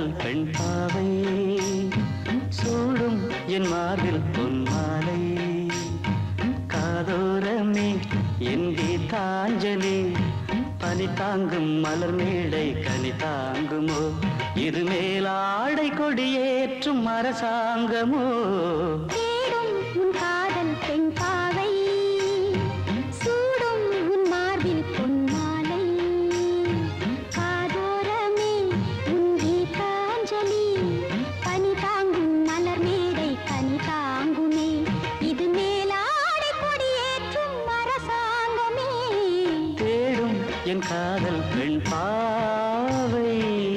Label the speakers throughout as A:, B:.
A: காதல் பெண் பாவை சூடும் என் மார்பில் பொன் மாலை காதோரமே என் கீதாஞ்சலி பனி தாங்கும் மலர் மேடை கனி தாங்குமோ இது மேலாடை கொடியேற்றும் அரசாங்கமோ
B: தேடும் உன் காதல் பெண் பாவை சூடும் உன் மார்பில் பொன்மாலை காதோரமே உன் கீதாஞ்சலி பனி தாங்கும் மலர் மேடை கனி தாங்குமே இது மேலாடை கொடியேற்றும் அரசாங்கமே
A: தேடும் என் காதல் பெண் பாவை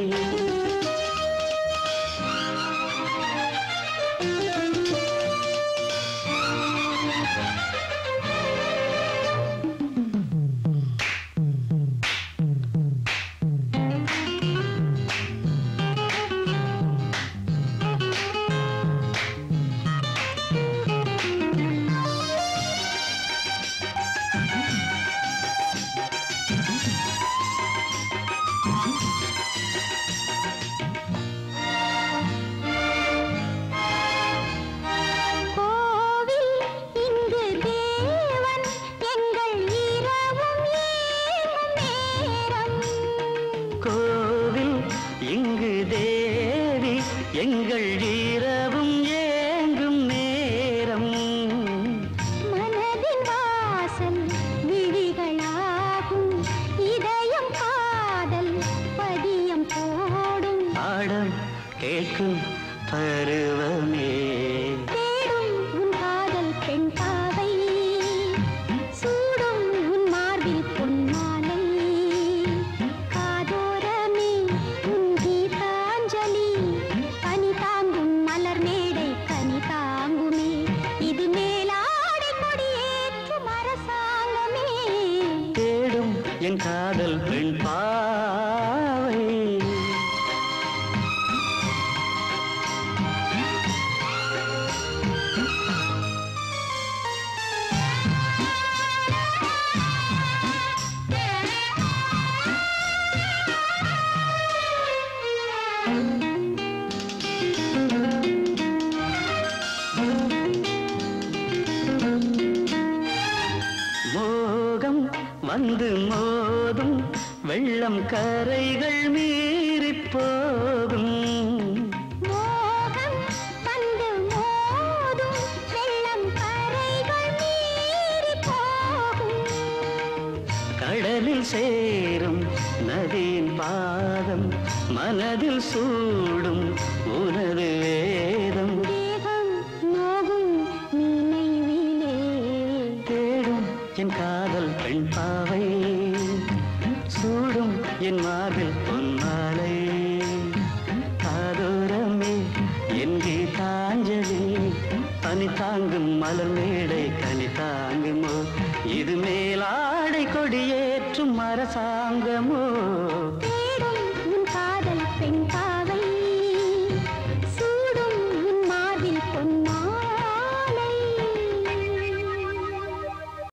B: கோவில் இங்கு தேவன் எங்கள் இரவும் ஏகும் நேரம்
A: கோவில் இங்கு தேவி எங்கள் இரவும் ஏங்கும் நேரம்
B: மனதின் வாசல் விழிகளாகும் இதயம் காதல் பதியம் போடும்
A: பாடம் கேட்கும் பருவமே
B: தேடும் உன் காதல் பெண் பாவை சூடும் உன் மார்பில் பொன்மாலை காதோரமே உன் கீதாஞ்சலி பனி தாங்கும் மலர் மேடை கனி தாங்குமே இது மேலாடை கொடியேற்றும் அரசாங்கமே
A: தேடும் என் காதல் பெண் பாவை மோகம் வந்து மோதும் வெள்ளம் கரைகள் மீறிப் போகும்
B: மோகம் வந்து மோதும் வெள்ளம் கரைகள் மீறி போகும்
A: கடலில் சேரும் நதியின் பாதம் மனதில் சூடும் உனது வேதம்
B: தேகம் நோகும் நினைவிலே
A: தேடும் என் காதல் பெண் பாவை சூடும் என் மார்பில் பொன்மாலை காதோரமே என் கீதாஞ்சலி பனி தாங்கும் மலர் மேடை